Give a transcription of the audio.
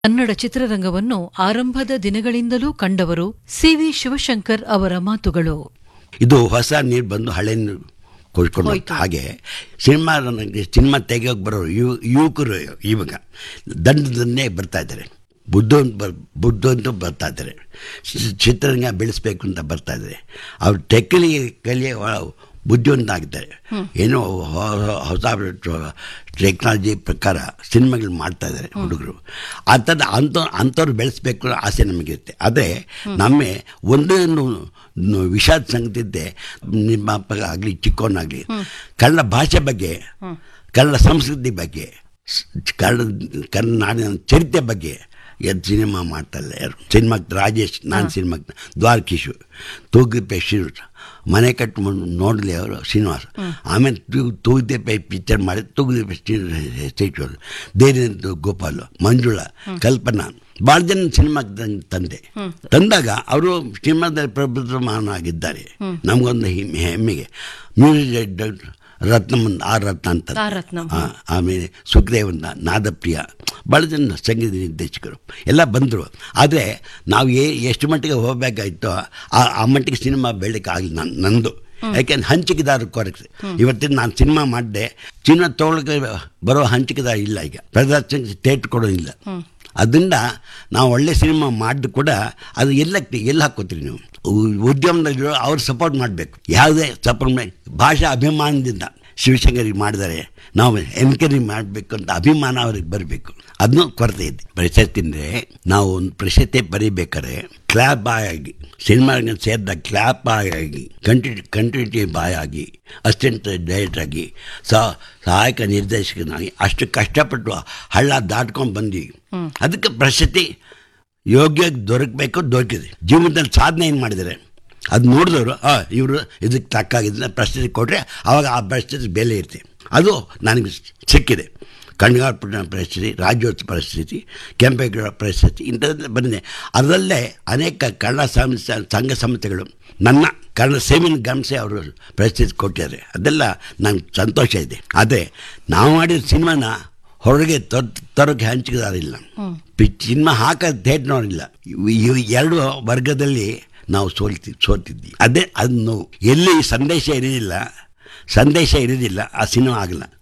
ಕನ್ನಡ ಚಿತ್ರರಂಗವನ್ನು ಆರಂಭದ ದಿನಗಳಿಂದಲೂ ಕಂಡವರು ಸಿವಿ ಶಿವಶಂಕರ್ ಅವರ ಮಾತುಗಳು ಇದು ಹೊಸ ನೀರು ಬಂದು ಹಳೆ ನೀರು ಕೊಡ್ಕೊಂಡು ಹೋಯ್ತು. ಹಾಗೆ ಸಿನಿಮಾ ನನಗೆ ಸಿನಿಮಾ ತೆಗಿಯೋಕೆ ಬರೋರು ಯುವ ಯುವಕರು ಇವಾಗ ದಂಡದನ್ನೇ ಬರ್ತಾ ಇದ್ದಾರೆ ಬುದ್ಧವಂತ ಬರ್ ಬುದ್ಧವಂತೂ ಬರ್ತಾ ಇದ್ದಾರೆ ಚಿ- ಚಿತ್ರರಂಗ ಬೆಳೆಸ್ಬೇಕು ಅಂತ ಬರ್ತಾ ಇದ್ದಾರೆ ಅವ್ರು ಟೆಕ್ಲಿ ಕಲಿಯ ಬುದ್ಧಿವಂತ ಆಗಿದ್ದಾರೆ ಏನೋ ಹೊ- ಹೊಸ ಟೆಕ್ನಾಲಜಿ ಪ್ರಕಾರ ಸಿನಿಮಾಗಳು ಮಾಡ್ತಾ ಇದ್ದಾರೆ ಹುಡುಗರು ಆ ಥರ ಅಂಥ ಅಂಥವ್ರು ಬೆಳೆಸ್ಬೇಕು ಅನ್ನೋ ಆಸೆ ನಮಗಿರುತ್ತೆ ಆದರೆ ನಮ್ಮ ಒಂದೇ ಒಂದು ನ- ವಿಷಾದ ಸಂಗತಿ ಇದ್ದೆ ನಿಮ್ಮ ಅಪ್ಪ ಆಗಲಿ ಚಿಕ್ಕವನಾಗಲಿ ಕನ್ನಡ ಭಾಷೆ ಬಗ್ಗೆ ಕನ್ನಡ ಸಂಸ್ಕೃತಿ ಬಗ್ಗೆ ಸ್- ಕನ್ನಡ ಕನ್ನಡ ನಾಡಿನ ಚರಿತ್ರೆ ಬಗ್ಗೆ ಎದ್ದು ಸಿನಿಮಾ ಮಾಡ್ತಾರೆ ಯಾರು ಸಿನಿಮಾಕ್ಕೆ ರಾಜೇಶ್ ನಾನು ಸಿನಿಮಾಕ್ಕೆ ದ್ವಾರಕೀಶು ತೂಗುದೀಪ ಶ್ರೀನಿವಾಸ ಮನೆ ಕಟ್ಟು ನೋಡಲಿ ಅವರು ಶ್ರೀನಿವಾಸ ಆಮೇಲೆ ತೂ ತೂಗುದೀಪ ಪಿಕ್ಚರ್ ಮಾಡಿ ತೂಗುದೀಪ ಸ್ಟೇಟ್ ಧೈರ್ಯ ಗೋಪಾಲು ಮಂಜುಳಾ ಕಲ್ಪನಾ ಭಾಳ ಜನ ಸಿನಿಮಾಕ್ಕೆ ತಂದ್- ತಂದೆ ತಂದಾಗ ಅವರು ಸಿನಿಮಾದಲ್ಲಿ ಪ್ರಬುದ್ಧಮಾನವಾಗಿದ್ದಾರೆ ನಮಗೊಂದು ಹಿಮ್ಮೆ- ಹೆಮ್ಮೆಗೆ ಮ್ಯೂಸಿಕ್ ಡೈರೆಕ್ಟರ್ ರತ್ನಮನ್ ಆರ್ ರತ್ನ ಅಂತ ಆರ್ ರತ್ನಂ. ಆ, ಆಮೇಲೆ ಸುಖದೇವಂತ ನಾದಪ್ರಿಯ ಭಾಳ ಜನ ಸಂಗೀತ ನಿರ್ದೇಶಕರು ಎಲ್ಲ ಬಂದರು ಆದರೆ ನಾವು ಏ ಎಷ್ಟು ಮಟ್ಟಿಗೆ ಹೋಗಬೇಕಾಗಿತ್ತೋ ಆ ಆ ಮಟ್ಟಿಗೆ ಸಿನಿಮಾ ಬೆಳಕ್ಕೆ ಆಗಲಿ ನನ್ನ ನಂದು ಯಾಕೆಂದ್ರೆ ಹಂಚಿಕೆದಾರ ಕೊರತೆ ಇವತ್ತಿನ ನಾನು ಸಿನಿಮಾ ಮಾಡಿದೆ ಸಿನಿಮಾ ತೊಗೊಳಕ್ಕೆ ಬರೋ ಹಂಚಿಕೆದಾರ ಇಲ್ಲ ಈಗ ಪ್ರದರ್ಶನಕ್ಕೆ ಸ್ಟೇಟ್ ಕೊಡೋದಿಲ್ಲ ಅದರಿಂದ ನಾವು ಒಳ್ಳೆ ಸಿನಿಮಾ ಮಾಡಿದ್ದು ಕೂಡ ಅದು ಎಲ್ಲ ಎಲ್ಲಿ ಹಾಕೋತೀರಿ ನೀವು ಉ- ಉದ್ಯಮದಲ್ಲಿರೋ ಅವ್ರು ಸಪೋರ್ಟ್ ಮಾಡಬೇಕು ಯಾವುದೇ ಸಪೋರ್ಟ್ ಮಾಡಿ ಭಾಷಾ ಅಭಿಮಾನದಿಂದ ಶಿವಶಂಕರಿಗೆ ಮಾಡಿದ್ದಾರೆ ನಾವು ಎನ್ಕರೇಜ್ ಮಾಡಬೇಕು ಅಂತ ಅಭಿಮಾನ ಅವ್ರಿಗೆ ಬರಬೇಕು ಅದನ್ನೂ ಕೊರತೆ ಇದೆ ಪ್ರಶಸ್ತಿ ಅಂದರೆ ನಾವು ಒಂದು ಪ್ರಶಸ್ತಿ ಬರೀಬೇಕಾದ್ರೆ ಕ್ಲಾಪ್ ಬಾಯ್ ಆಗಿ ಸಿನಿಮಾ ಸೇರಿದ ಕ್ಲಾಪ್ ಬಾಯ್ ಆಗಿ ಕಂಟಿನ್ಯೂ ಕಂಟಿನ್ಯೂಟಿ ಬಾಯ್ ಆಗಿ ಅಸಿಸ್ಟೆಂಟ್ ಡೈರೆಕ್ಟರ್ ಆಗಿ ಸಹ ಸಹಾಯಕ ನಿರ್ದೇಶಕನಾಗಿ ಅಷ್ಟು ಕಷ್ಟಪಟ್ಟು ಹಳ್ಳ ದಾಟ್ಕೊಂಡು ಬಂದ್ವಿ ಅದಕ್ಕೆ ಪ್ರಶಸ್ತಿ ಯೋಗ್ಯ ದೊರಕಬೇಕು ದೊರಕಿದೆ ಜೀವನದಲ್ಲಿ ಸಾಧನೆ ಏನು ಮಾಡಿದ್ದಾರೆ ಅದು ನೋಡಿದವರು ಆ ಇವರು ಇದಕ್ಕೆ ತಕ್ಕಾಗಿದ್ದನ್ನ ಪ್ರಶಸ್ತಿ ಕೊಟ್ಟರೆ ಆವಾಗ ಆ ಪ್ರಶಸ್ತಿ ಬೆಲೆ ಇರುತ್ತೆ ಅದು ನನಗೆ ಸಿಕ್ಕಿದೆ ಕಣ್ಗಾರ್ಪುರ ಪ್ರಶಸ್ತಿ ರಾಜ್ಯೋತ್ಸವ ಪ್ರಶಸ್ತಿ ಕೆಂಪೇಗೌಡ ಪ್ರಶಸ್ತಿ ಇಂಥದ್ದೆಲ್ಲ ಬಂದಿದೆ ಅದರಲ್ಲೇ ಅನೇಕ ಕನ್ನಡ ಸಂಸ್ಥೆ ಸಂಘ ಸಂಸ್ಥೆಗಳು ನನ್ನ ಕನ್ನಡ ಸೇವೆಯನ್ನು ಗಮನಿಸಿ ಅವರು ಪ್ರಶಸ್ತಿ ಕೊಟ್ಟಿದ್ದಾರೆ ಅದೆಲ್ಲ ನಂಗೆ ಸಂತೋಷ ಇದೆ ಆದರೆ ನಾವು ಮಾಡಿದ ಸಿನಿಮಾನ ಹೊರಗೆ ತರ- ತರೋಕೆ ಹಂಚಿಕೆದಾರಿಲ್ಲ ಸಿನಿಮಾ ಹಾಕೋದು ಥಿಯೇಟ್ನವರಿಲ್ಲ ಇವು- ಇವು ಎರಡು ವರ್ಗದಲ್ಲಿ ನಾವು ಸೋಲ್ತಿ ಸೋತಿದ್ವಿ ಅದೇ ಅದು ನೋವು ಎಲ್ಲಿ ಸಂದೇಶ ಇರೋದಿಲ್ಲ ಸಂದೇಶ ಇರೋದಿಲ್ಲ ಆ ಸಿನಿಮಾ ಆಗಲ್ಲ